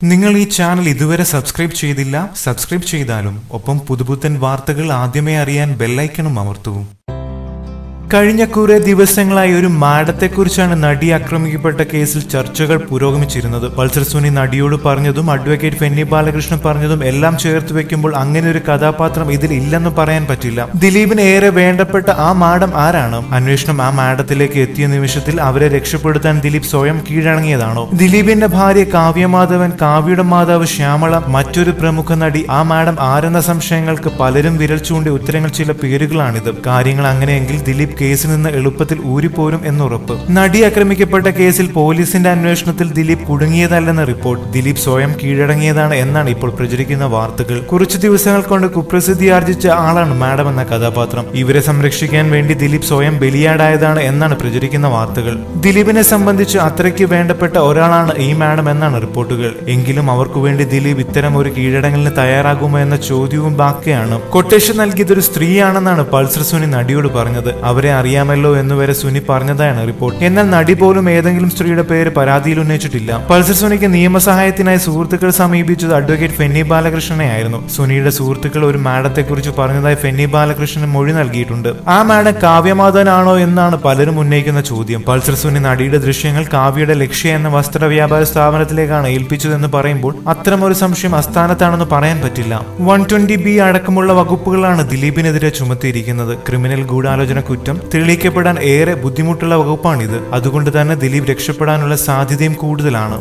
നിങ്ങൾ ഈ ചാനൽ ഇതുവരെ സബ്സ്ക്രൈബ് ചെയ്തില്ല സബ്സ്ക്രൈബ് ചെയ്താലും ഒപ്പം പുതുപുത്തൻ വാർത്തകൾ ആദ്യമേ അറിയാൻ ബെല്ലൈക്കണും അമർത്തൂ കഴിഞ്ഞ കുറെ ദിവസങ്ങളായി ഒരു മാഡത്തെക്കുറിച്ചാണ് നടി ആക്രമിക്കപ്പെട്ട കേസിൽ ചർച്ചകൾ പുരോഗമിച്ചിരുന്നത് പൾസർ സുനി നടിയോട് പറഞ്ഞതും അഡ്വക്കേറ്റ് ഫെന്നി ബാലകൃഷ്ണൻ പറഞ്ഞതും എല്ലാം ചേർത്ത് വെക്കുമ്പോൾ അങ്ങനെ ഒരു കഥാപാത്രം ഇതിൽ ഇല്ലെന്ന് പറയാൻ പറ്റില്ല ദിലീപിന് ഏറെ വേണ്ടപ്പെട്ട ആ മാഡം ആരാണ് അന്വേഷണം ആ മാഡത്തിലേക്ക് എത്തിയ നിമിഷത്തിൽ അവരെ രക്ഷപ്പെടുത്താൻ ദിലീപ് സ്വയം കീഴടങ്ങിയതാണോ ദിലീപിന്റെ ഭാര്യ കാവ്യമാധവൻ കാവ്യയുടെ മാതാവ് ശ്യാമള മറ്റൊരു പ്രമുഖ നടി ആ മാഡം ആരെന്ന സംശയങ്ങൾക്ക് പലരും വിരൽ ചൂണ്ടി ഉത്തരങ്ങൾ ചില പേരുകളാണിത് കാര്യങ്ങൾ അങ്ങനെയെങ്കിൽ ദിലീപ് കേസിൽ നിന്ന് എളുപ്പത്തിൽ ഊരിപ്പോരും എന്നുറപ്പ് നടി ആക്രമിക്കപ്പെട്ട കേസിൽ പോലീസിന്റെ അന്വേഷണത്തിൽ ദിലീപ് കുടുങ്ങിയതല്ലെന്ന റിപ്പോർട്ട് ദിലീപ് സ്വയം കീഴടങ്ങിയതാണ് എന്നാണ് ഇപ്പോൾ പ്രചരിക്കുന്ന വാർത്തകൾ കുറച്ചു ദിവസങ്ങൾ കൊണ്ട് കുപ്രസിദ്ധി ആർജിച്ച ആളാണ് മാഡം എന്ന കഥാപാത്രം ഇവരെ സംരക്ഷിക്കാൻ വേണ്ടി ദിലീപ് സ്വയം ബലിയാടായതാണ് എന്നാണ് പ്രചരിക്കുന്ന വാർത്തകൾ ദിലീപിനെ സംബന്ധിച്ച് അത്രയ്ക്ക് വേണ്ടപ്പെട്ട ഒരാളാണ് ഈ മാഡം എന്നാണ് റിപ്പോർട്ടുകൾ എങ്കിലും അവർക്കു വേണ്ടി ദിലീപ് ഇത്തരം ഒരു കീഴടങ്ങലിന് തയ്യാറാകുമോ എന്ന ചോദ്യവും ബാക്കിയാണ് കൊട്ടേഷൻ നൽകിയത് ഒരു സ്ത്രീയാണെന്നാണ് പൾസർ സുനി നടിയോട് പറഞ്ഞത് അവരെ അറിയാമല്ലോ എന്നുവരെ സുനി പറഞ്ഞതായാണ് റിപ്പോർട്ട് എന്നാൽ നടി പോലും ഏതെങ്കിലും സ്ത്രീയുടെ പേര് പരാതിയിൽ ഉന്നയിച്ചിട്ടില്ല പൾസർ സുനിക്ക് നിയമസഹായത്തിനായി സുഹൃത്തുക്കൾ സമീപിച്ചത് അഡ്വക്കേറ്റ് ഫെന്നി ബാലകൃഷ്ണനെ ആയിരുന്നു സുനിയുടെ സുഹൃത്തുക്കൾ ഒരു മാഡത്തെ കുറിച്ച് പറഞ്ഞതായി ഫെന്നി ബാലകൃഷ്ണൻ മൊഴി നൽകിയിട്ടുണ്ട് ആ മാഡം കാവ്യമാധവനാണോ എന്നാണ് പലരും ഉന്നയിക്കുന്ന ചോദ്യം പൾസർ സുനി നടിയുടെ ദൃശ്യങ്ങൾ കാവ്യയുടെ ലക്ഷ്യ എന്ന വസ്ത്ര വ്യാപാര സ്ഥാപനത്തിലേക്കാണ് ഏൽപ്പിച്ചതെന്ന് പറയുമ്പോൾ അത്തരം ഒരു സംശയം അസ്ഥാനത്താണെന്ന് പറയാൻ പറ്റില്ല വൺ ട്വന്റി ബി അടക്കമുള്ള വകുപ്പുകളാണ് ദിലീപിനെതിരെ ചുമത്തിയിരിക്കുന്നത് ക്രിമിനൽ ഗൂഢാലോചന കുറ്റം തെളിയിക്കപ്പെടാൻ ഏറെ ബുദ്ധിമുട്ടുള്ള വകുപ്പാണിത് അതുകൊണ്ട് തന്നെ ദിലീപ് രക്ഷപ്പെടാനുള്ള സാധ്യതയും കൂടുതലാണ്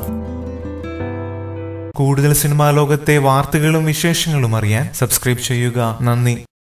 കൂടുതൽ സിനിമാ ലോകത്തെ വാർത്തകളും വിശേഷങ്ങളും അറിയാൻ സബ്സ്ക്രൈബ് ചെയ്യുക നന്ദി